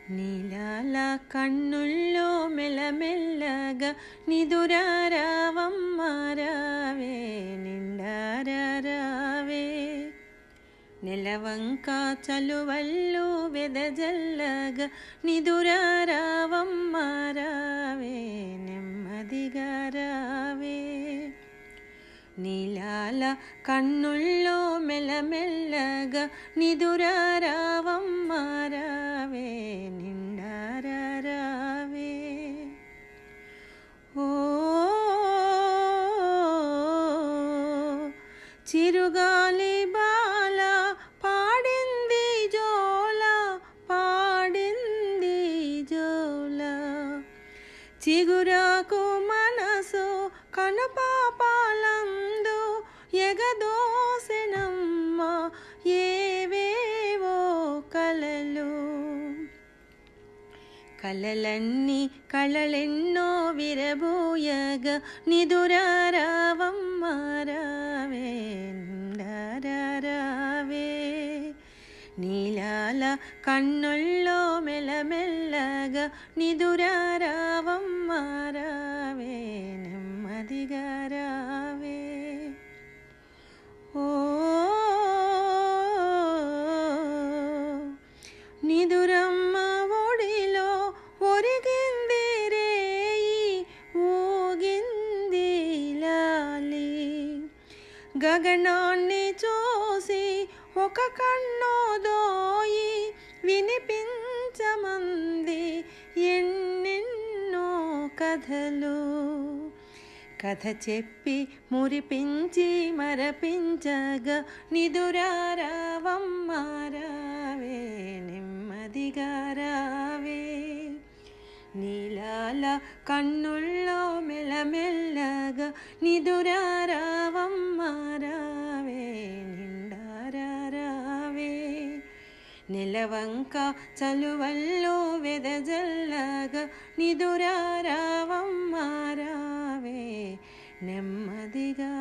నీలాల కన్నుల్లో మెల్లమెల్లగా నిదురారావమ్మ రావే నిండారావే నెలవంక చలువల్లు వెదజల్లగా నిదురారావమ్మ రావే నెమ్మదిగా రావే నీలాల కన్నుల్లో మెల్లమెల్లగా నిదురారావమ్మ రావే నిండారావే ఓ చిరుగాలి బాల పాడింది జోల పాడింది జోల చిగురాకు మనసు కనుపాపాలందు ఎగదోసెనమ్మ ఏవేవో కలలు కలలన్నీ కళలెన్నో విరబోయగ నిదురారావమ్మ రావే నిండారావే నీలాల కన్నుల్లో మెల్లమెల్లగా నిదురారావమ్మ రావే నెమ్మదిగా రావే ఓ నిదురమ్మ ఒడిలో ఒరిగింది రేయి ఊగింది లాలి గగనాన్ని చూసి ఒక కన్ను దోయి వినిపించమంది ఎన్నెన్నో కథలు కథ చెప్పి మురిపించి మరపించగా నిదురారావమ్మ రావే నెమ్మదిగా రావే నీలాల కన్నుల్లో మెల్లమెల్లగా నిదురారావమ్మ రావే నిండారావే నెలవంక చలువల్లో వెదజల్లగా నిదురారావమ్మ రావే నెమ్మదిగా